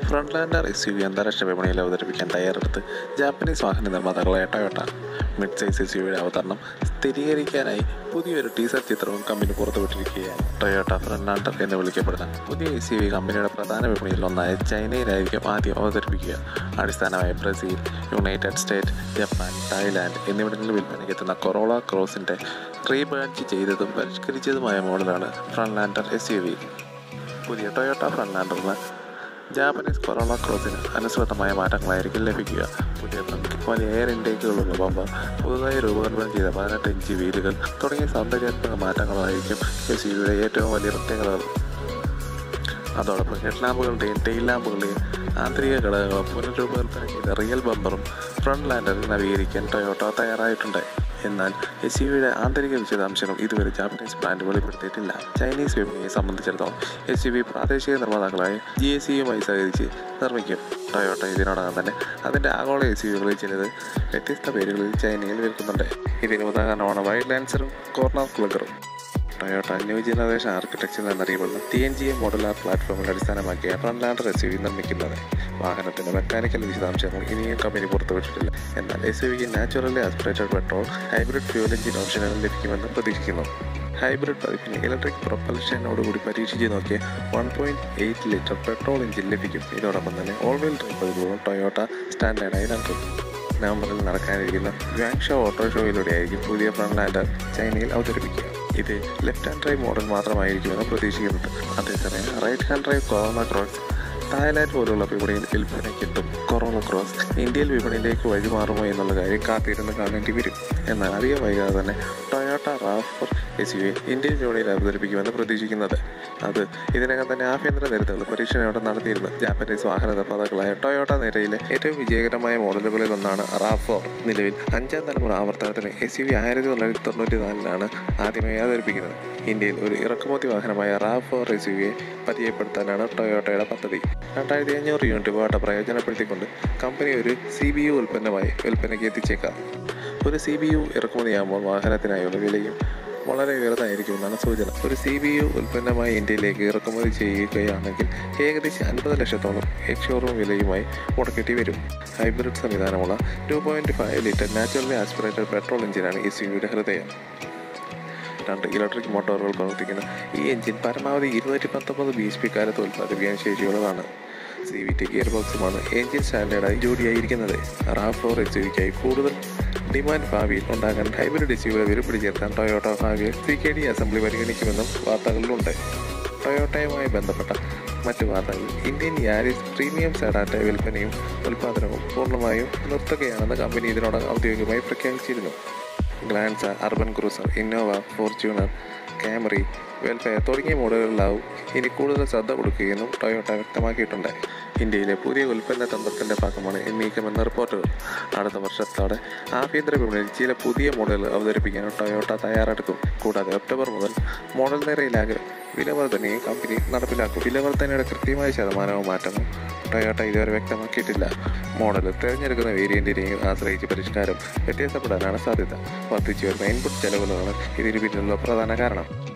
ഫ്രണ്ട്ലാൻഡർ S U V അന്താരാഷ്ട്ര വിപണിയിൽ അവതരിപ്പിക്കാൻ തയ്യാറെടുത്ത് ജാപ്പനീസ് വാഹന നിർമ്മാതാക്കളായ ടൊയോട്ട മിഡ് സൈസ് എസ് യുടെ അവതരണം സ്ഥിരീകരിക്കാനായി പുതിയൊരു ടീസർ ചിത്രവും കമ്പനി പുറത്തുവിട്ടിരിക്കുകയാണ് ടൊയോട്ട ഫ്രണ്ട്ലാൻഡർ എന്ന് വിളിക്കപ്പെടുന്ന പുതിയ എസ് യു വി കമ്പനിയുടെ പ്രധാന വിപണിയിൽ ഒന്നായ ചൈനയിലായിരിക്കും ആദ്യം അവതരിപ്പിക്കുക അടിസ്ഥാനമായി Brazil United State Japan Thailand എന്നിവിടങ്ങളിൽ വിൽപ്പനയ്ക്ക് എത്തുന്ന കൊറോള ക്രോസിൻ്റെ റീബാഡ്ജ് ചെയ്തതും പരിഷ്കരിച്ചതുമായ മോഡലാണ് ഫ്രണ്ട്ലാൻഡർ എസ് യു വി പുതിയ ടൊയോട്ട ഫ്രണ്ട്ലാൻഡറിന് ജാപ്പനീസ് കൊറോള ക്രോസിന് അനുസൃതമായ മാറ്റങ്ങളായിരിക്കും ലഭിക്കുക പുതിയ ട്രങ്ക് വലിയ എയർ ഇൻടേക്കുകളുള്ള ബമ്പർ പുതുതായി രൂപകൽപ്പന ചെയ്ത പതിനെട്ട് ഇഞ്ച് വീലുകൾ തുടങ്ങിയ സൗന്ദര്യാത്മക മാറ്റങ്ങളായിരിക്കും എസ് യുടെ ഏറ്റവും വലിയ പ്രത്യേകതകൾ അതോടൊപ്പം ഹെഡ് ലാമ്പുകളുടെയും ടെയിൽ ലാമ്പുകളുടെയും ആന്തരിക ഘടകങ്ങളും പുനരൂപകൽപ്പന ചെയ്ത റിയൽ ബമ്പറും ഫ്രണ്ട് ലാൻഡറിൽ നവീകരിക്കാൻ ടൊയോട്ട തയ്യാറായിട്ടുണ്ട് എന്നാൽ എസ് യുവിയുടെ ആന്തരിക വിശദാംശങ്ങൾ ഇതുവരെ ജാപ്പനീസ് ബ്രാൻഡ് വെളിപ്പെടുത്തിയിട്ടില്ല ചൈനീസ് വിപണിയെ സംബന്ധിച്ചിടത്തോളം എസ് യു വി പ്രാദേശിക നിർമ്മാതാക്കളായ ജി എസ് സിയുമായി സഹകരിച്ച് നിർമ്മിക്കും ടൊയോട്ട ഇതിനോടകം തന്നെ അതിൻ്റെ ആഗോള എസ് യുകളിൽ ചിലത് വ്യത്യസ്ത പേരുകളിൽ ചൈനയിൽ വിൽക്കുന്നുണ്ട് ഇതിന് ഉദാഹരണമാണ് വൈഡ് ലാൻസറും കോർണർ ക്ലഗറും ടൊയോട്ട ന്യൂ ജനറേഷൻ ആർക്കിടെക്ചർ എന്നറിയപ്പെടുന്ന T N G A modular പ്ലാറ്റ്ഫോമിൽ അടിസ്ഥാനമാക്കിയ ഫ്രണ്ട്ലാൻഡർ എസ് യു വി നിർമ്മിക്കുന്നത് വാഹനത്തിന്റെ മെക്കാനിക്കൽ വിശദാംശങ്ങൾ ഇനിയും കമ്പനി പുറത്തുവിട്ടിട്ടില്ല എന്നാൽ എസ് യു വിക്ക് naturally aspirated petrol hybrid fuel engine ഓപ്ഷനുകൾ ലഭിക്കുമെന്ന് പ്രതീക്ഷിക്കുന്നു ഹൈബ്രിഡ് പതിപ്പിന് ഇലക്ട്രിക് പ്രൊപ്പൽഷനോടുകൂടി പരീക്ഷിച്ച് നോക്കിയ one point eight litre petrol engine ലഭിക്കും ഇതോടൊപ്പം തന്നെ ഓൾ വീൽ ഡ്രൈവ് പതിപ്പുകളും ടൊയോട്ട സ്റ്റാൻഡേർഡായി നൽകും നവംബറിൽ നടക്കാനിരിക്കുന്ന വ്യാങ്ഷോ ഓട്ടോ ഷോയിലൂടെയായിരിക്കും പുതിയ ഫ്രണ്ട് ലാൻഡർ ചൈനയിൽ അവതരിപ്പിക്കുക ഇത് ലെഫ്റ്റ് ഹാൻഡ് ഡ്രൈവ് മോഡൽ മാത്രമായിരിക്കുമെന്ന് പ്രതീക്ഷിക്കുന്നുണ്ട് അതേസമയം right hand drive Corolla cross Thailand പോലുള്ള വിപണിയിൽ വിൽപ്പനയ്ക്കെത്തും കൊറോണ ക്രോസ് ഇന്ത്യൻ വിപണിയിലേക്ക് വഴിമാറുമോ എന്നുള്ള കാര്യം കാത്തിരുന്ന് കാണേണ്ടി വരും എന്നാൽ അധികം വൈകാതെ തന്നെ ടൊയോട്ട റാഫർ എസ് യു ഇന്ത്യൻ വിപണിയിൽ അവതരിപ്പിക്കുമെന്ന് പ്രതീക്ഷിക്കുന്നത് അത് ഇതിനകം തന്നെ ആഭ്യന്തര നിരത്തുകൾ പരീക്ഷണം ഇവിടെ നടത്തിയിരുന്നു ജാപ്പനീസ് വാഹന നിർമ്മാതാക്കളായ ടൊയോട്ട നിരയിലെ ഏറ്റവും വിജയകരമായ മോഡലുകളിൽ ഒന്നാണ് റാഫോർ നിലവിൽ അഞ്ചാം തലമുറ ആവർത്തനത്തിന് എസ് യു വി ആയിരത്തി തൊള്ളായിരത്തി തൊണ്ണൂറ്റി നാലിലാണ് ആദ്യമായി അവതരിപ്പിക്കുന്നത് ഇന്ത്യയിൽ ഒരു ഇറക്കുമതി വാഹനമായ റാഫോർ എസ് യു വിയെ പരിചയപ്പെടുത്താനാണ് ടൊയോട്ടയുടെ പദ്ധതി രണ്ടായിരത്തി അഞ്ഞൂറ് യൂണിറ്റ് വാട്ട പ്രയോജനപ്പെടുത്തിക്കൊണ്ട് കമ്പനി ഒരു സി ബി യു ഉൽപ്പന്നമായി വിൽപ്പനയ്ക്ക് എത്തിച്ചേക്കാം ഒരു സി ബി യു ഇറക്കുമതിയാകുമ്പോൾ വാഹനത്തിനായുള്ള വിലയും വളരെ ഉയർന്നതായിരിക്കുമെന്നാണ് സൂചന ഒരു സി ബി യു ഉൽപ്പന്നമായി ഇന്ത്യയിലേക്ക് ഇറക്കുമതി ചെയ്യുകയാണെങ്കിൽ ഏകദേശം അൻപത് ലക്ഷത്തോളം എക്സ്ഷോറൂം വിലയുമായി മുടക്കേണ്ടി വരും ഹൈബ്രിഡ് സംവിധാനമുള്ള two point five litre naturally aspirated petrol എഞ്ചിനാണ് ഈ സി വിയുടെ ഹൃദയം രണ്ട് ഇലക്ട്രിക് മോട്ടോറുകൾ പ്രവർത്തിക്കുന്ന ഈ എഞ്ചിൻ പരമാവധി ഇരുന്നൂറ്റി പത്തൊമ്പത് ബി എച്ച് പി കാലത്ത് ഉൽപ്പാദിപ്പിക്കാൻ ശേഷിയുള്ളതാണ് സി വി ടി ഗിയർ ബോക്സുമാണ് എഞ്ചിൻ സ്റ്റാൻഡേർഡായി ജോഡിയായിരിക്കുന്നത് റാവ് ഫോർ എച്ച് വിക്കായി കൂടുതൽ ഡിമാൻഡ് ഭാവിയിൽ ഉണ്ടാകാൻ ഹൈബ്രിഡ് എസ് യുകളെ വിലപിടി ചേർക്കാൻ ടൊയോട്ട ഭാവിയിൽ സി കെ ഡി അസംബ്ലി പരിഗണിക്കുമെന്നും വാർത്തകളിലുണ്ട് ടൊയോട്ടയുമായി ബന്ധപ്പെട്ട മറ്റു വാർത്തകൾ ഇന്ത്യൻ യാരിസ് പ്രീമിയം സെഡാറ്റ വിൽപ്പനയും ഉൽപ്പാദനവും പൂർണ്ണമായും നിർത്തുകയാണെന്ന് കമ്പനി ഇതിനോടകം ഔദ്യോഗികമായി പ്രഖ്യാപിച്ചിരുന്നു Glanza Urban Cruiser Innova Fortuner Camry Vellfire തുടങ്ങിയ മോഡലുകളിലാവും ഇനി കൂടുതൽ ശ്രദ്ധ കൊടുക്കുകയെന്നും ടൊയോട്ട വ്യക്തമാക്കിയിട്ടുണ്ട് ഇന്ത്യയിലെ പുതിയ ഉൽപ്പന്ന തന്ത്രത്തിൻ്റെ ഭാഗമാണ് ഈ നീക്കമെന്ന റിപ്പോർട്ടുകൾ അടുത്ത വർഷത്തോടെ ആഭ്യന്തര വിപണിയിൽ ചില പുതിയ മോഡലുകൾ അവതരിപ്പിക്കാൻ ടൊയോട്ട തയ്യാറെടുക്കും കൂടാതെ ഒക്ടോബർ മുതൽ മോഡൽ നിരയിലാകെ വിലവർധനയും കമ്പനി നടപ്പിലാക്കും വിലവർധനയുടെ കൃത്യമായ ശതമാനവും മാറ്റവും ടൊയോട്ട ഇതുവരെ വ്യക്തമാക്കിയിട്ടില്ല മോഡൽ തിരഞ്ഞെടുക്കുന്ന വേരിയന്റിനെയും ആശ്രയിച്ച് പരിഷ്കാരം വ്യത്യാസപ്പെടാനാണ് സാധ്യത വർദ്ധിച്ചു വരുന്ന ഇൻപുട്ട് ചെലവുകളാണ് ഇതിന് പിന്നിലുള്ള പ്രധാന കാരണം